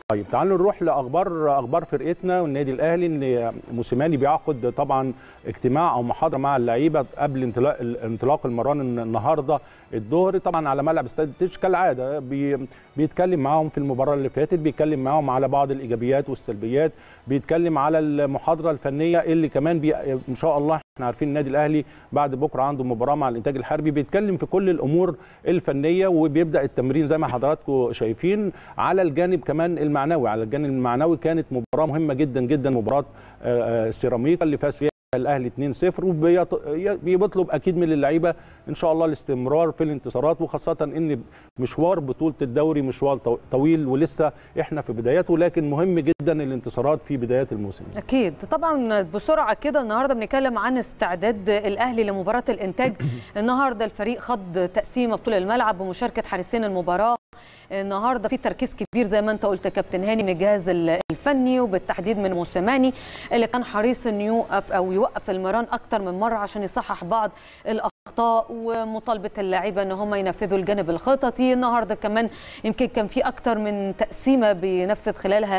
طيب تعالوا نروح لاخبار اخبار فرقتنا والنادي الاهلي ان موسيماني بيعقد طبعا اجتماع او محاضره مع اللعيبه قبل انطلاق انطلاق المران النهارده الظهر طبعا على ملعب استاد التتش كالعاده بي بيتكلم معاهم في المباراه اللي فاتت بيتكلم معاهم على بعض الايجابيات والسلبيات بيتكلم على المحاضره الفنيه اللي كمان بي ان شاء الله احنا عارفين النادي الاهلي بعد بكره عنده مباراه مع الانتاج الحربي بيتكلم في كل الامور الفنيه وبيبدا التمرين زي ما حضراتكم شايفين على الجانب كمان المعنوي على الجانب المعنوي كانت مباراه مهمه جدا جدا مباراه سيراميكا اللي فاز فيها الاهلي 2-0 وبيطلب اكيد من اللعيبه ان شاء الله الاستمرار في الانتصارات وخاصه ان مشوار بطوله الدوري مشوار طويل ولسه احنا في بداياته لكن مهم جدا الانتصارات في بدايات الموسم اكيد طبعا بسرعه كده النهارده بنتكلم عن استعداد الاهلي لمباراه الانتاج النهارده الفريق خض تقسيمه بطول الملعب بمشاركه حارسين المباراه النهارده في تركيز كبير زي ما انت قلت كابتن هاني من الجهاز الفني وبالتحديد من موسيماني اللي كان حريص انه يوقف او يوقف المران اكتر من مره عشان يصحح بعض الاخطاء ومطالبه اللاعيبه ان هم ينفذوا الجانب الخططي النهارده كمان يمكن كان في اكتر من تقسيمه بينفذ خلالها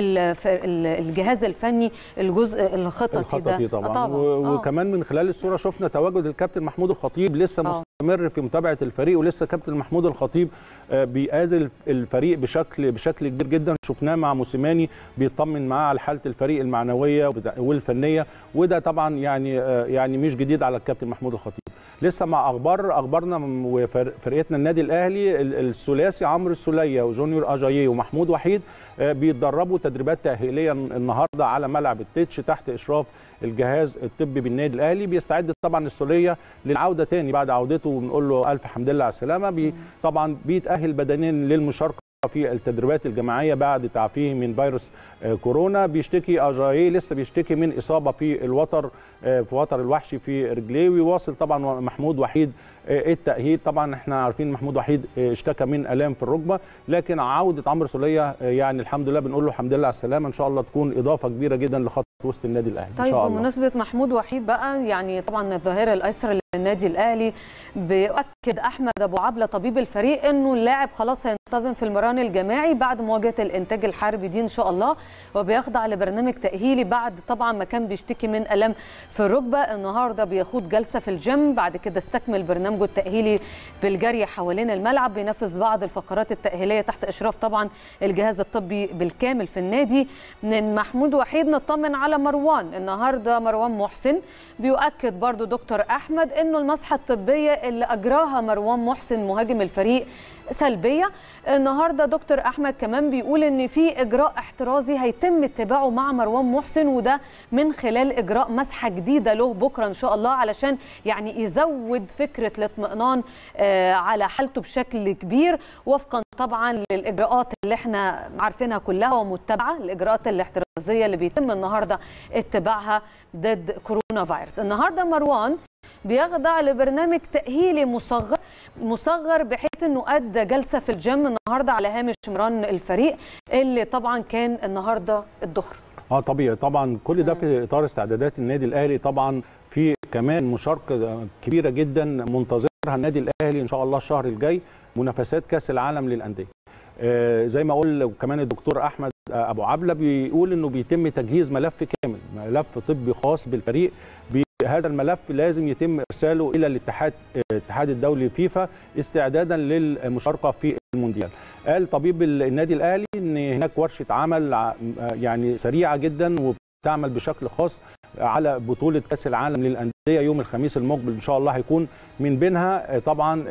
الجهاز الفني الجزء الخططي, الخططي ده طبعا, طبعا. وكمان من خلال الصوره شفنا تواجد الكابتن محمود الخطيب لسه أوه. مستمر في متابعه الفريق ولسه كابتن محمود الخطيب بيآزل الفريق بشكل بشكل كبير جدا شفناه مع موسيماني بيطمن معاه على حاله الفريق المعنويه والفنيه وده طبعا يعني يعني مش جديد على الكابتن محمود الخطيب لسه مع اخبار اخبارنا وفرقتنا النادي الاهلي الثلاثي عمرو السوليه وجونيور اجاييه ومحمود وحيد بيتدربوا تدريبات تاهيليه النهارده على ملعب التتش تحت اشراف الجهاز الطبي بالنادي الاهلي بيستعد طبعا السوليه للعوده تاني بعد عودته وبنقول له الف حمد لله على السلامه بي طبعا بيتاهل بدنيا للمشاركه في التدريبات الجماعيه بعد تعافيه من فيروس كورونا بيشتكي اجاي لسه بيشتكي من اصابه في الوتر في وتر الوحشي في رجليه ويواصل طبعا محمود وحيد التاهيل طبعا احنا عارفين محمود وحيد اشتكى من الام في الركبه لكن عوده عمرو سوليه يعني الحمد لله بنقول له الحمد لله على السلامه ان شاء الله تكون اضافه كبيره جدا لخط وسط النادي الاهلي طيب ان شاء الله بمناسبه محمود وحيد بقى يعني طبعا الظاهره الايسر للنادي الاهلي بيؤكد احمد ابو عبله طبيب الفريق انه اللاعب خلاص هينتظم في المران الجماعي بعد مواجهه الانتاج الحربي دي ان شاء الله وبيخضع لبرنامج تاهيلي بعد طبعا ما كان بيشتكي من الام في الركبه النهارده بيخوض جلسه في الجيم بعد كده استكمل برنامجه التاهيلي بالجري حوالين الملعب بينفذ بعض الفقرات التاهيليه تحت اشراف طبعا الجهاز الطبي بالكامل في النادي من محمود وحيد نطمن على مروان النهارده مروان محسن بيؤكد برضو دكتور احمد انه المسحه الطبيه اللي اجراها مروان محسن مهاجم الفريق سلبيه النهارده دكتور احمد كمان بيقول ان في اجراء احترازي هيتم اتباعه مع مروان محسن وده من خلال اجراء مسحه جديده له بكره ان شاء الله علشان يعني يزود فكره الاطمئنان على حالته بشكل كبير وفقا طبعا للاجراءات اللي احنا عارفينها كلها ومتبعه الاجراءات الاحترازيه اللي بيتم النهارده اتباعها ضد كورونا فيروس النهارده مروان بيخضع لبرنامج تأهيلي مصغر مصغر بحيث انه ادى جلسه في الجيم النهارده على هامش مران الفريق اللي طبعا كان النهارده الظهر. اه طبيعي طبعا كل ده في اطار استعدادات النادي الاهلي طبعا في كمان مشاركه كبيره جدا منتظرها النادي الاهلي ان شاء الله الشهر الجاي منافسات كاس العالم للانديه. آه زي ما اقول وكمان الدكتور احمد ابو عبله بيقول انه بيتم تجهيز ملف كامل ملف طبي خاص بالفريق هذا الملف لازم يتم ارساله الى الاتحاد الاتحاد الدولي فيفا استعدادا للمشاركه في المونديال قال طبيب النادي الاهلي ان هناك ورشه عمل يعني سريعه جدا وبتعمل بشكل خاص على بطوله كاس العالم للانديه يوم الخميس المقبل ان شاء الله هيكون من بينها طبعا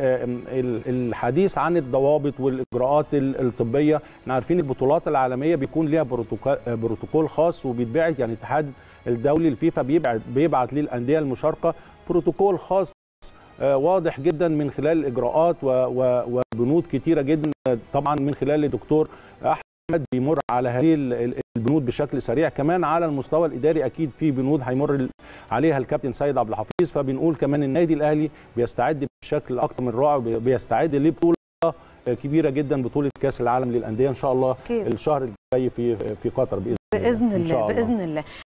الحديث عن الضوابط والاجراءات الطبيه احنا عارفين البطولات العالميه بيكون ليها بروتوكول خاص وبيتبعت يعني الاتحاد الدولي الفيفا بيبعت بيبعت للانديه المشاركه بروتوكول خاص واضح جدا من خلال الاجراءات وبنود كتيره جدا طبعا من خلال الدكتور احمد بيمر على هذه البنود بشكل سريع كمان على المستوى الاداري اكيد في بنود هيمر عليها الكابتن سيد عبد الحفيظ فبنقول كمان النادي الاهلي بيستعد بشكل اكثر من رائع بيستعد لبطوله كبيره جدا بطوله كاس العالم للانديه ان شاء الله أكيد. الشهر الجاي في في قطر باذن باذن إن شاء الله الله. باذن الله